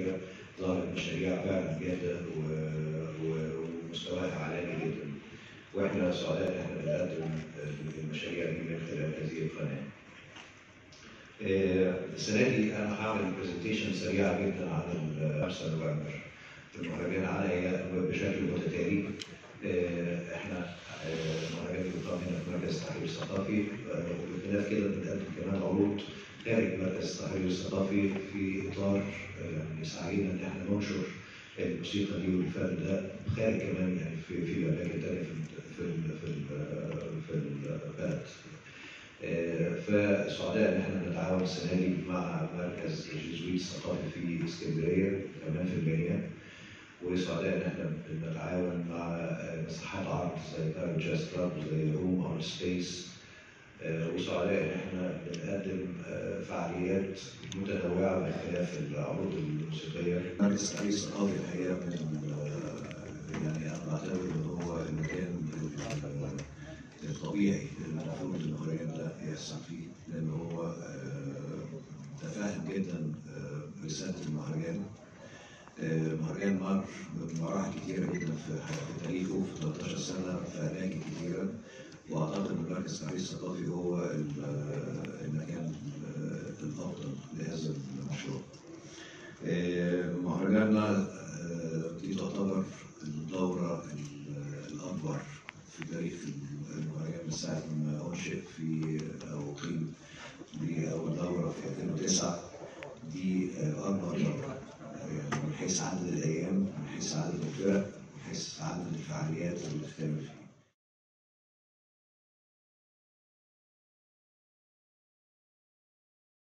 المشاريع ظهرت مشاريع فعلا جاده و- و- ومستواها عالي جدا واحنا سعداء ان احنا بنقدم المشاريع دي من خلال هذه القناه. آه، السنه دي انا هعمل برزنتيشن سريعه جدا عن ال 5 نوفمبر المهرجان عليا بشكل متتالي آه، احنا آه، مهرجان بيقام هنا في مركز التحرير الثقافي آه، وبخلاف كده بنقدم كمان عروض خارج مركز التحرير الثقافي في اطار آه، يعني يسعينا ان احنا ننشر الموسيقى دي والفن ده خارج كمان يعني في في اماكن تانيه في ال- في ال- في ال- في البلد. آه، فسعداء ان احنا نتعاون السنه دي مع مركز الجيزويت الثقافي في اسكندريه كمان في المنيا وسعداء ان احنا بنتعاون مع آه، مساحات عرض زي كارل جاز كلاب وزي روم اور سبيس وسعداء ان احنا بنقدم آه، فعاليات متنوعه باختلاف العروض الموسيقيه. مركز التحرير الثقافي الحقيقه من ال- يعني انا بعتبر ان هو المكان ال- الطبيعي اللي المفروض المهرجان ده يحصل فيه لان هو آه، تفاهم جدا آه، رساله المهرجان آه، مهرجان مر بمراحل كتيرة جدا في في تاريخه في 13 سنة في أماكن كتيرة وأعتقد إن مركز التحرير الثقافي هو ال- آه، المكان آه، الأفضل لهذا المشروع. آه، مهرجاننا آه، دي تعتبر الدورة ال- الأكبر في تاريخ المهرجان من ساعة ما أنشئ في أو أقيم لأول دورة في 2009 دي آه، أكبر دورة يعني من حيث عدد الأيام من حيث عدد الفرق من حيث عدد الفعاليات اللي بتتعمل فيها.